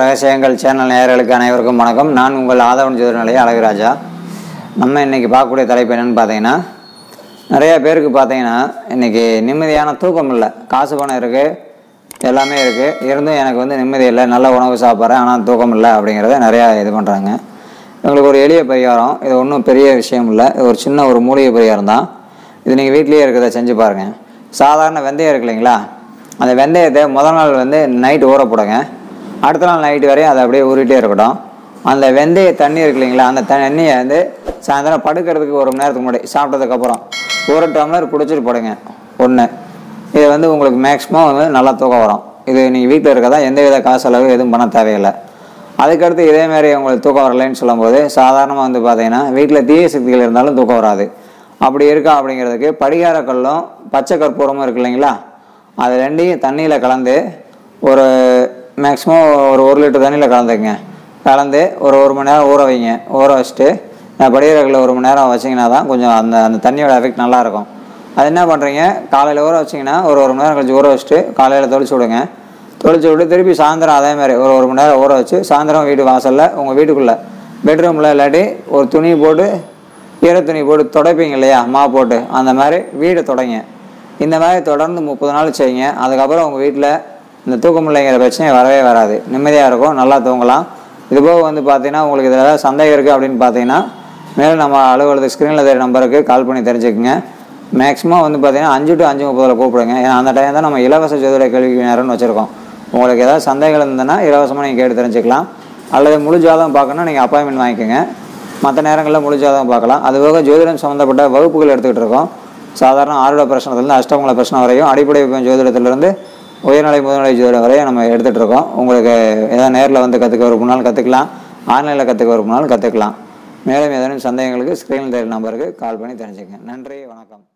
ரகசியங்கள் சேனல் நேயர்களுக்கு அனைவருக்கும் வணக்கம் நான் உங்கள் ஆதவன் ஜோதி நிலைய அழகுராஜா நம்ம இன்னைக்கு பார்க்கக்கூடிய தலைப்பு என்னன்னு பார்த்தீங்கன்னா நிறைய பேருக்கு பார்த்தீங்கன்னா இன்னைக்கு நிம்மதியான தூக்கம் இல்லை காசு பணம் இருக்குது எல்லாமே இருக்குது இருந்தும் எனக்கு வந்து நிம்மதி இல்லை நல்ல உணவு சாப்பிட்றேன் ஆனால் தூக்கம் இல்லை அப்படிங்கிறத நிறையா இது பண்ணுறாங்க இவங்களுக்கு ஒரு எளிய பரிகாரம் இது ஒன்றும் பெரிய விஷயம் இல்லை இது ஒரு சின்ன ஒரு மூலிகை பரிகாரம் தான் இது நீங்கள் வீட்லேயே இருக்கிறத செஞ்சு பாருங்கள் சாதாரண வெந்தயம் இருக்கு இல்லைங்களா அந்த வெந்தயத்தை முதல் நாள் வந்து நைட் ஊற போடுங்க அடுத்த நாள் நைட்டு வரையும் அதை அப்படியே ஊறிட்டே இருக்கட்டும் அந்த வெந்தய தண்ணி இருக்கு இல்லைங்களா அந்த தண்ணியை வந்து சாயந்தரம் படுக்கிறதுக்கு ஒரு மணி நேரத்துக்கு முன்னாடி சாப்பிட்டதுக்கப்புறம் ஒரு டம்ளர் குடிச்சிட்டு போடுங்க ஒன்று இது வந்து உங்களுக்கு மேக்ஸிமம் வந்து நல்லா தூக்கம் வரும் இது நீங்கள் வீட்டில் இருக்கதா எந்த வித காசு செலவு எதுவும் பண்ண தேவையில்லை அதுக்கடுத்து இதே மாதிரி உங்களுக்கு தூக்கம் வரலைன்னு சொல்லும்போது சாதாரணமாக வந்து பார்த்தீங்கன்னா வீட்டில் தீய சக்திகள் இருந்தாலும் தூக்கம் வராது அப்படி இருக்கா அப்படிங்கிறதுக்கு படிகார கல்லும் பச்சை கற்பூரமும் இருக்கு இல்லைங்களா அது ரெண்டையும் தண்ணியில் கலந்து ஒரு மேக்ஸிமம் ஒரு ஒரு லிட்டர் தண்ணியில் கலந்துக்குங்க கலந்து ஒரு ஒரு மணி நேரம் ஊற வைங்க ஊற வச்சுட்டு படிகாரங்களில் ஒரு மணி நேரம் வச்சிங்கன்னா தான் கொஞ்சம் அந்த அந்த தண்ணியோட எஃபெக்ட் நல்லாயிருக்கும் அது என்ன பண்ணுறீங்க காலையில் ஊற வச்சிங்கன்னா ஒரு ஒரு மணி நேரம் கழிச்சு ஊற வச்சுட்டு காலையில் தொளிச்சு விடுங்க தொளிச்சு விட்டு திருப்பி சாயந்தரம் அதே மாதிரி ஒரு ஒரு மணி நேரம் ஊற வச்சு சாயந்தரம் வீட்டு வாசலில் உங்கள் வீட்டுக்குள்ளே பெட்ரூமில் இல்லாட்டி ஒரு துணி போட்டு ஈர துணி போட்டு துடைப்பீங்க இல்லையா மா போட்டு அந்த மாதிரி வீடை தொடங்க இந்த மாதிரி தொடர்ந்து முப்பது நாள் செய்யுங்க அதுக்கப்புறம் உங்கள் வீட்டில் இந்த தூக்கமில்லைங்கிற பிரச்சனை வரவே வராது நிம்மதியாக இருக்கும் நல்லா தூங்கலாம் இதுபோக வந்து பார்த்தீங்கன்னா உங்களுக்கு இதில் ஏதாவது சந்தேகம் இருக்குது அப்படின்னு பார்த்தீங்கன்னா மேலும் நம்ம அலுவலகத்துக்கு ஸ்க்ரீனில் தெரிய நம்பருக்கு கால் பண்ணி தெரிஞ்சுக்குங்க மேக்ஸிமம் வந்து பார்த்தீங்கன்னா அஞ்சு டு அஞ்சு முப்பதில் கூப்பிடுங்க ஏன்னா அந்த டைம் தான் நம்ம இலவச ஜோதிட கேள்வி நேரம்னு வச்சுருக்கோம் உங்களுக்கு ஏதாவது சந்தேகங்கள் இருந்ததுன்னா இலவசமாக நீங்கள் கேட்டு தெரிஞ்சுக்கலாம் அல்லது முழு ஜாதகம் பார்க்கணுன்னா நீங்கள் அப்பாயின்மெண்ட் வாங்கிக்கோங்க மற்ற நேரங்களில் முழு ஜாதகம் பார்க்கலாம் அதுபோக ஜோதிடம் சம்மந்தப்பட்ட வகுப்புகள் எடுத்துக்கிட்டு இருக்கோம் சாதாரண ஆறுட பிரச்சனத்துலேருந்து அஷ்டமங்கல பிரச்சனை வரையும் அடிப்படை ஜோதிடத்திலிருந்து உயர்நிலை முதுநிலை ஜோதிடம் வரையும் நம்ம எடுத்துகிட்டு இருக்கோம் உங்களுக்கு ஏதாவது நேரில் வந்து கற்றுக்க விரும்பினாலும் கற்றுக்கலாம் ஆன்லைனில் கற்றுக்க விரும்பினாலும் கற்றுக்கலாம் மேலும் ஏதேனும் சந்தேகங்களுக்கு ஸ்க்ரீனில் தெரிய நம்பருக்கு கால் பண்ணி தெரிஞ்சுக்கங்க நன்றி வணக்கம்